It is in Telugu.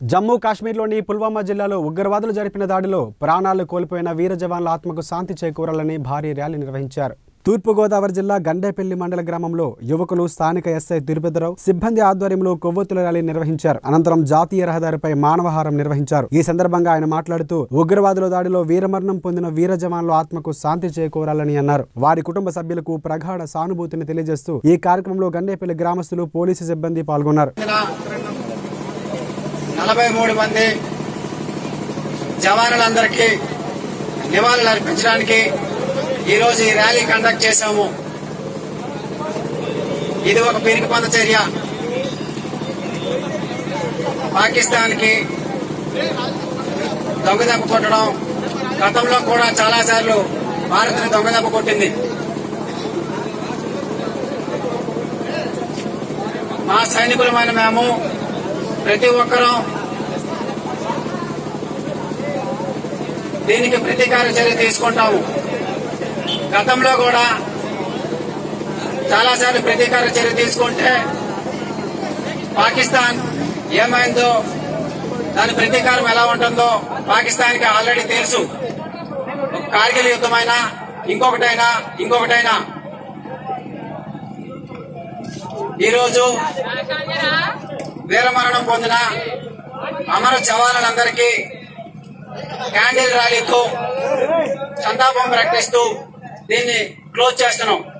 జమ్మూ కాశ్మీర్లోని పుల్వామా జిల్లాలో ఉగ్రవాదులు జరిపిన దాడిలో ప్రాణాలు కోల్పోయిన వీర జవాన్ల ఆత్మకు శాంతి చేకూరాలని భారీ ర్యాలీ నిర్వహించారు తూర్పుగోదావరి జిల్లా గండేపల్లి మండల గ్రామంలో యువకులు స్థానిక ఎస్ఐ తిరుపతిరావు సిబ్బంది ఆధ్వర్యంలో కొవ్వొత్తుల ర్యాలీ నిర్వహించారు అనంతరం జాతీయ రహదారిపై మానవహారం నిర్వహించారు ఈ సందర్భంగా ఆయన మాట్లాడుతూ ఉగ్రవాదుల దాడిలో వీరమరణం పొందిన వీర జవాన్ల ఆత్మకు శాంతి చేకూరాలని అన్నారు వారి కుటుంబ సభ్యులకు ప్రగాఢ సానుభూతిని తెలియజేస్తూ ఈ కార్యక్రమంలో గండేపల్లి గ్రామస్తులు పోలీసు సిబ్బంది పాల్గొన్నారు నలభై మూడు మంది జవానులందరికీ నివాళులు అర్పించడానికి ఈరోజు ఈ ర్యాలీ కండక్ట్ చేశాము ఇది ఒక పిరికి పొంద చర్య పాకిస్తాన్ కి దొంగదెబ్బ కొట్టడం గతంలో కూడా చాలా సార్లు భారత్ని దొంగదెబ్బ కొట్టింది మా సైనికులమైన మేము ప్రతి ఒక్కరూ దీనికి ప్రతీకార చర్య తీసుకుంటాము గతంలో కూడా చాలాసార్లు ప్రతీకార చర్య తీసుకుంటే పాకిస్తాన్ ఏమైందో దాని ప్రతీకారం ఎలా ఉంటుందో పాకిస్తాన్కి ఆల్రెడీ తెలుసు ఒక కార్గిల్ యుద్ధమైనా ఇంకొకటైనా ఇంకొకటైనా ఈరోజు వీరమరణం పొందిన అమర జవానులందరికీ క్యాండిల్ ర్యాలీతో సంతాపం ప్రకటిస్తూ దీన్ని క్లోజ్ చేస్తున్నాం